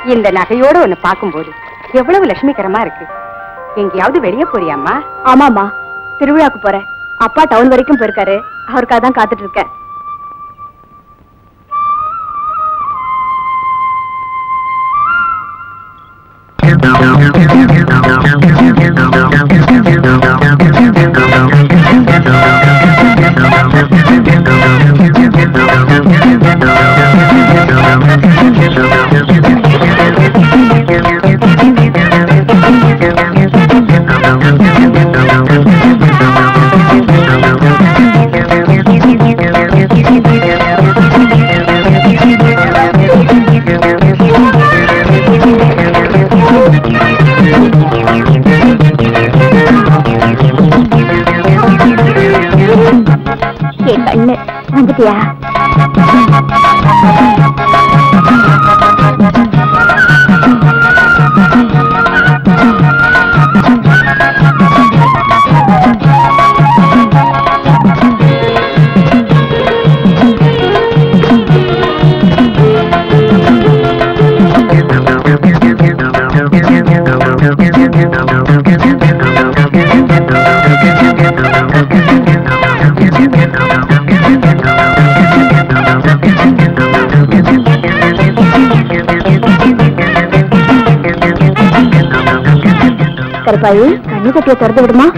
இந்த நகையோட ஒண்ணு பார்க்கும்போது எவ்வளவு லட்சுமிகரமா இருக்கு எங்கேயாவது வெளியே போறியாம்மா ஆமாமா திருவிழாக்கு போறேன் அப்பா டவுன் வரைக்கும் போயிருக்காரு அவருக்காக தான் காத்துட்டு இருக்கேன் ஏ கண்ணு வந்துட்டியா கருப்பாயி கண்ணு கட்டிய திறந்து விடுமா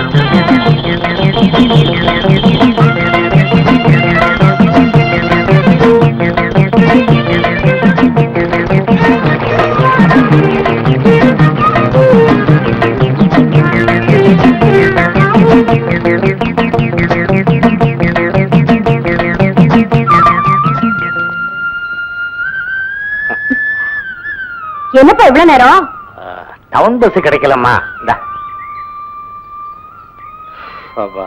என்னப்பா இவ்வளவு நேரம் டவுன் பஸ் கிடைக்கலம்மா இந்தா அப்பா.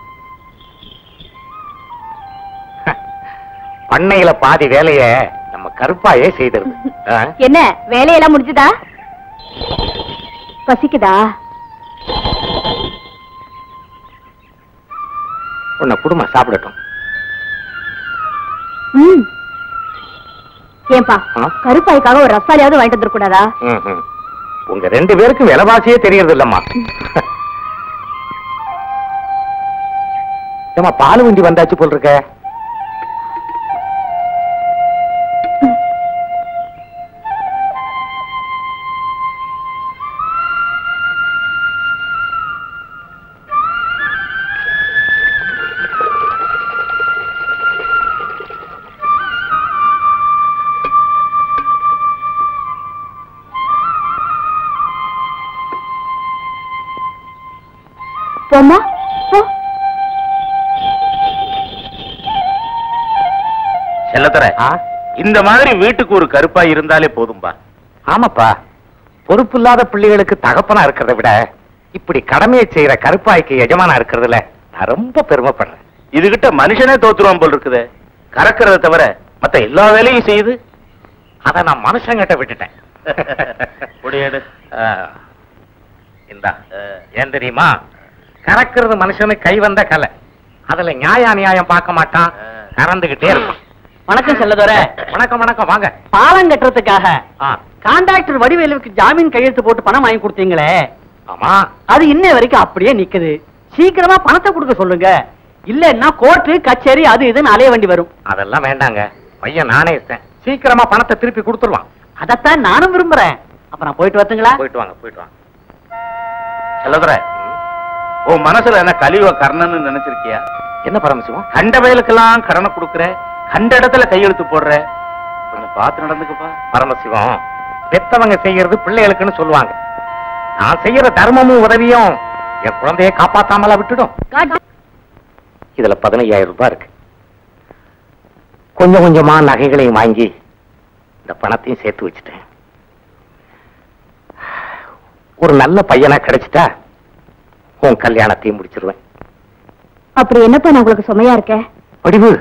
பண்ணையில பாதி வேலைய நம்ம கருப்பாயே செய்திருது ஆ? என்ன வேலையெல்லாம் முடிஞ்சுதா பசிக்குதா உன்னை குடும்ப சாப்பிடட்டும் ம் ஏன்பா ஆ? கருப்பாய்க்காக ஒரு ரசாலியாவது வாங்கிட்டு வந்துடக்கூடாதா ம், ம். உங்க ரெண்டு பேருக்கும் விலைவாசியே தெரியறது இல்லம்மா ஏம்மா பால் வண்டி வந்தாச்சு போல் இருக்க போம்மா போ செல்லத்தர ஆ? இந்த மாதிரி வீட்டுக்கு ஒரு கருப்பா இருந்தாலே போதும்பா ஆமாப்பா பொறுப்பு இல்லாத பிள்ளைகளுக்கு தகப்பனா இருக்கிறத விட இப்படி கடமையை செய்யற கருப்பாய்க்கு எஜமானா இருக்கிறதுல நான் ரொம்ப பெருமைப்படுறேன் இதுகிட்ட மனுஷனே தோத்துருவான் போல் இருக்குது கறக்கிறத தவிர மத்த எல்லா வேலையும் செய்யுது அத நான் மனுஷங்கிட்ட விட்டுட்டேன் புடியேடு. ஆ, இந்தா ஏன் தெரியுமா கறக்கிறது மனுஷனுக்கு கை வந்த கலை அதுல நியாய அநியாயம் பார்க்க மாட்டான் கறந்துகிட்டே இருப்பான் வணக்கம் செல்லதோர வணக்கம் வணக்கம் வாங்க பாலம் கட்டுறதுக்காக ஆ, கான்ட்ராக்டர் வடிவேலுக்கு ஜாமீன் கையெழுத்து போட்டு பணம் வாங்கி கொடுத்தீங்களே ஆமா அது இன்ன வரைக்கும் அப்படியே நிக்குது சீக்கிரமா பணத்தை கொடுக்க சொல்லுங்க இல்லன்னா கோர்ட்டு கச்சேரி அது இதுன்னு அலைய வேண்டி வரும் அதெல்லாம் வேண்டாங்க பையன் நானே இருக்கேன் சீக்கிரமா பணத்தை திருப்பி கொடுத்துருவான் அதத்தான் நானும் விரும்புறேன் அப்ப நான் போயிட்டு வரட்டுங்களா போயிட்டு வாங்க போயிட்டு வாங்க செல்லதுர உன் மனசுல என்ன கலிவ கர்ணன்னு நினைச்சிருக்கியா என்ன பரமசிவம் கண்ட வயலுக்கெல்லாம் கடனை கொடுக்குற கண்ட இடத்துல கையெழுத்து போடுற கொஞ்சம் பார்த்து நடந்துக்கப்பா பரமசிவம் பெத்தவங்க செய்யறது பிள்ளைகளுக்குன்னு சொல்லுவாங்க நான் செய்யற தர்மமும் உதவியும் என் குழந்தையை காப்பாத்தாமலா விட்டுடும் இதுல பதினையாயிரம் ரூபாய் இருக்கு கொஞ்சம் கொஞ்சமா நகைகளையும் வாங்கி இந்த பணத்தையும் சேர்த்து வச்சுட்டேன் ஒரு நல்ல பையனா கிடைச்சிட்டா உன் கல்யாணத்தையும் முடிச்சிருவேன் அப்படி என்னப்பா நான் உங்களுக்கு சுமையா இருக்கேன் வடிவு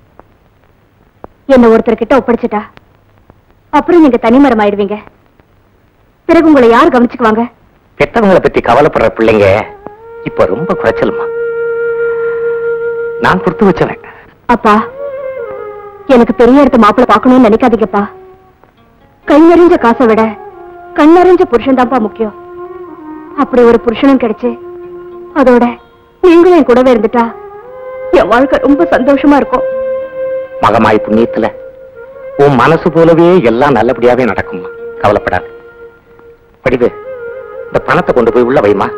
என்ன ஒருத்தர் கிட்ட ஒப்படைச்சிட்டா அப்புறம் நீங்க தனிமரம் ஆயிடுவீங்க பிறகு உங்களை யார் கவனிச்சுக்குவாங்க பெத்தவங்களை பத்தி கவலைப்படுற பிள்ளைங்க இப்ப ரொம்ப குறைச்சலுமா நான் கொடுத்து வச்சவன் அப்பா எனக்கு பெரிய இடத்த மாப்பிள்ள பார்க்கணும்னு நினைக்காதீங்கப்பா கை நிறைஞ்ச காசை விட கண் நிறைஞ்ச புருஷன் தான்ப்பா முக்கியம் அப்படி ஒரு புருஷனும் கிடைச்சு அதோட நீங்களும் என் கூடவே இருந்துட்டா என் வாழ்க்கை ரொம்ப சந்தோஷமா இருக்கும் மகமாய் புண்ணியத்துல உன் மனசு போலவே எல்லாம் நல்லபடியாவே நடக்கும்மா கவலைப்படாத படிவு இந்த பணத்தை கொண்டு போய் உள்ள வைமா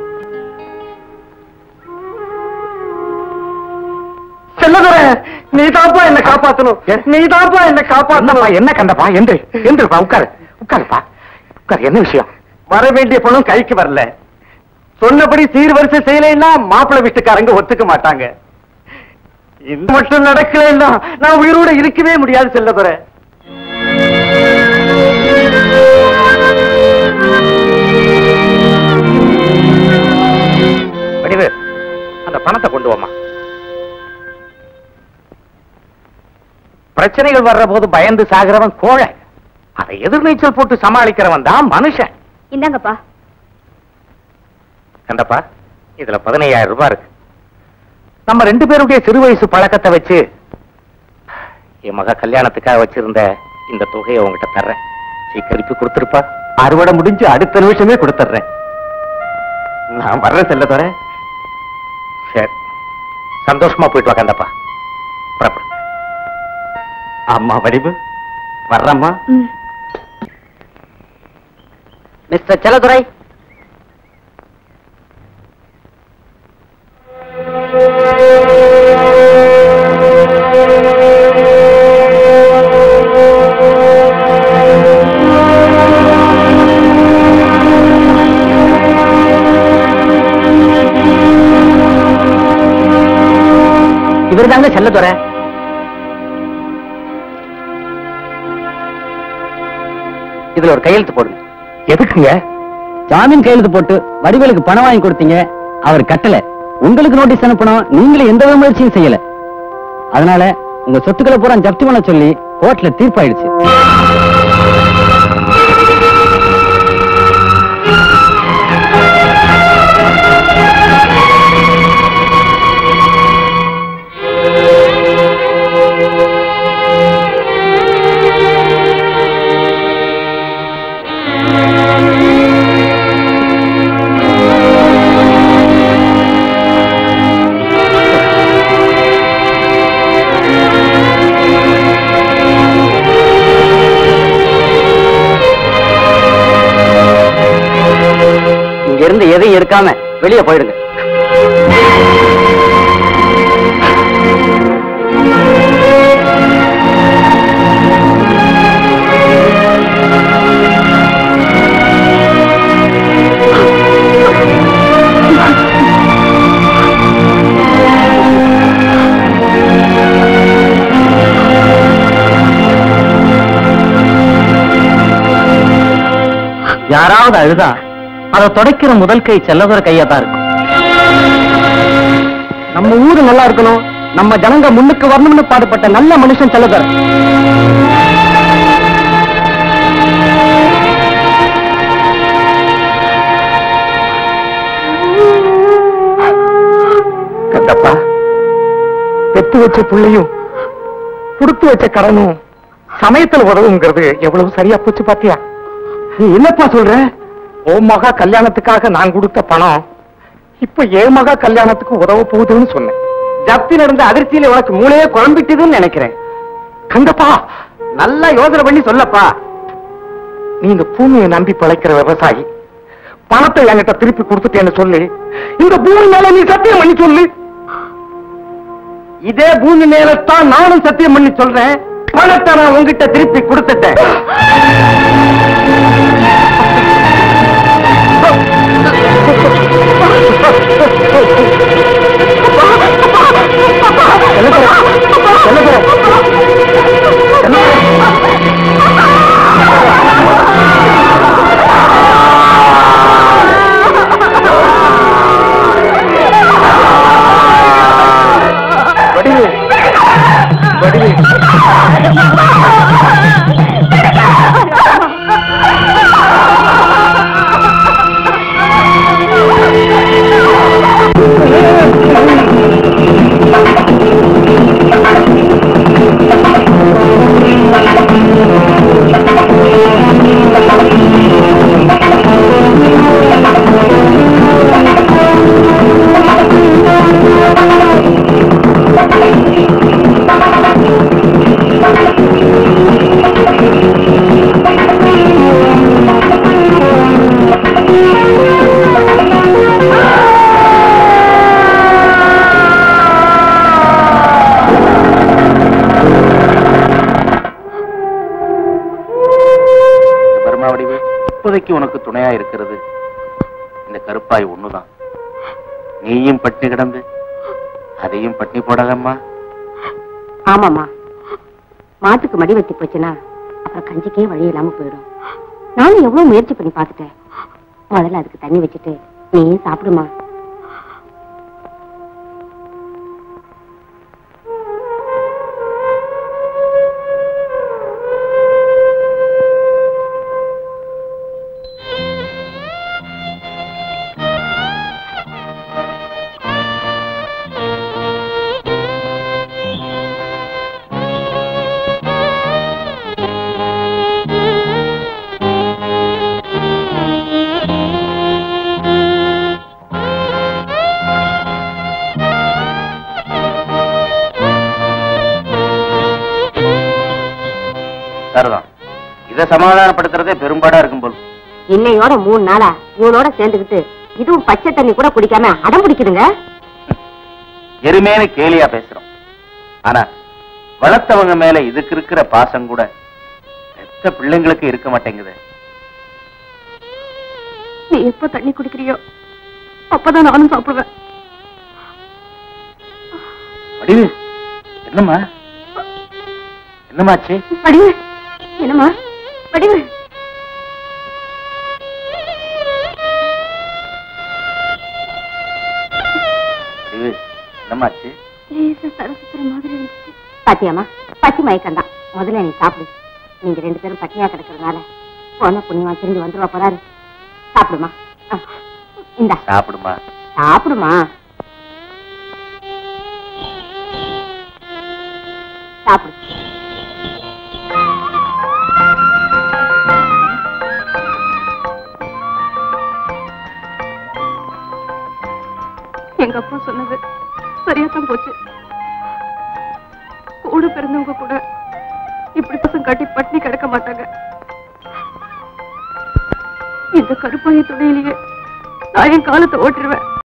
செல்லதுரை நீ தாப்பா என்ன காப்பாத்தணும் நீ தாப்பா என்ன என்னப்பா என்ன கண்டப்பா என்று என்றுப்பா உட்காரு உட்காருப்பா உட்காரு என்ன விஷயம் வர வேண்டிய பணம் கைக்கு வரல சொன்னபடி சீர்வரிசை செய்யலைன்னா மாப்பிள்ளை வீட்டுக்காரங்க ஒத்துக்க மாட்டாங்க இந்த மட்டும் நடக்கலைன்னா நான் உயிரோட இருக்கவே முடியாது செல்லதுரை வடிவு அந்த பணத்தை கொண்டு வாமா பிரச்சனைகள் வர்ற போது பயந்து சாகிறவன் கோழை அதை எதிர்நீச்சல் போட்டு சமாளிக்கிறவன் தான் மனுஷன் இந்தாங்கப்பா கண்டப்பா இதுல பதினையாயிரம் ரூபாய் இருக்கு நம்ம ரெண்டு பேருடைய சிறு வயசு பழக்கத்தை வச்சு என் மக கல்யாணத்துக்காக வச்சிருந்த இந்த தொகையை உங்ககிட்ட தர்றேன் சீக்கிரப்பி கொடுத்துருப்பா அறுவடை முடிஞ்சு அடுத்த நிமிஷமே கொடுத்துட்றேன் நான் வர்றேன் செல்லதுரை சரி சந்தோஷமா போயிட்டு வா கண்டப்பா புறப்படு அம்மா வடிவு வர்றம்மா ம் மிஸ்டர் செல்லதுரை இவர் தாங்க செல்லதுரை இதுல ஒரு கையெழுத்து போடுங்க எதுக்குங்க ஜாமீன் கையெழுத்து போட்டு வடிவேலுக்கு பணம் வாங்கி கொடுத்தீங்க அவர் கட்டல உங்களுக்கு நோட்டீஸ் அனுப்பணும் நீங்களும் எந்த வித முயற்சியும் செய்யல அதனால உங்க சொத்துக்களை பூரா ஜப்தி பண்ண சொல்லி கோர்ட்ல தீர்ப்பாயிடுச்சு இங்க இருந்து எதையும் இருக்காம வெளியே போயிடுங்க யாராவது அழுதா அதை தொடக்கிற முதல் கை செல்லதுற கையா தான் இருக்கும் நம்ம ஊரு நல்லா இருக்கணும் நம்ம ஜனங்க முன்னுக்கு வரணும்னு பாடுபட்ட நல்ல மனுஷன் செல்லதுரை கண்டப்பா பெத்து வச்ச புள்ளையும் கொடுத்து வச்ச கடனும் சமயத்துல உதவுங்கிறது எவ்வளவு சரியா போச்சு பாத்தியா என்னப்பா சொல்ற ஓ மகா கல்யாணத்துக்காக நான் கொடுத்த பணம் இப்ப என் மகா கல்யாணத்துக்கு உதவ போகுதுன்னு சொன்னேன் ஜப்தி நடந்த அதிர்ச்சியில உனக்கு மூளையே குழம்பிட்டுதுன்னு நினைக்கிறேன் கண்டப்பா நல்லா யோசனை பண்ணி சொல்லப்பா நீ இந்த பூமியை நம்பி பிழைக்கிற விவசாயி பணத்தை என்கிட்ட திருப்பி கொடுத்துட்டேன்னு சொல்லி இந்த பூமி மேல நீ சத்தியம் பண்ணி சொல்லு இதே பூமி மேலத்தான் நானும் சத்தியம் பண்ணி சொல்றேன் பணத்தை நான் உங்ககிட்ட திருப்பி கொடுத்துட்டேன் வடிவு வடிவு நமக்கு துணையா இருக்கிறது இந்த கருப்பாய் ஒண்ணுதான் நீயும் பட்டினி கிடந்து அதையும் பட்டினி போடாதம்மா ஆமாமா மாட்டுக்கு மடி வெட்டி போச்சுன்னா அப்புறம் கஞ்சிக்கே வழி இல்லாம போயிடும் நானும் எவ்வளவு முயற்சி பண்ணி பார்த்துட்டேன் முதல்ல அதுக்கு தண்ணி வச்சுட்டு நீயும் சாப்பிடுமா சரிதான் இதை சமாதானப்படுத்துறதே பெரும்பாடா இருக்கும் போல் இன்னையோட மூணு நாளா இவனோட சேர்ந்துக்கிட்டு இதுவும் பச்சை தண்ணி கூட குடிக்காம அடம் பிடிக்குதுங்க எருமேனு கேலியா பேசுறோம் ஆனா வளர்த்தவங்க மேல இதுக்கு இருக்கிற பாசம் கூட எத்த பிள்ளைங்களுக்கு இருக்க மாட்டேங்குது நீ எப்ப தண்ணி குடிக்கிறியோ அப்பதான் நானும் சாப்பிடுவேன் வடிவு என்னம்மா என்னமாச்சு வடிவு என்னம்மா வடிவு வடிவு என்னமாச்சு லேசா தலை சுத்துற மாதிரி இருந்துச்சு பாத்தியாமா பசி மயக்கம்தான் முதல்ல நீ சாப்பிடு நீங்க ரெண்டு பேரும் பட்டினியா கிடக்கிறதுனால போன புண்ணியமா திரும்பி வந்துருவா போறாரு சாப்பிடுமா ஆ, இந்தா சாப்பிடுமா சாப்பிடுமா சாப்பிடு எங்க அப்பா சொன்னது சரியா தான் போச்சு கூட பிறந்தவங்க கூட இப்படி பசங்க காட்டி பட்டினி கிடக்க மாட்டாங்க இந்த கருப்பாய துணையிலேயே நான் என் காலத்தை ஓட்டிருவேன்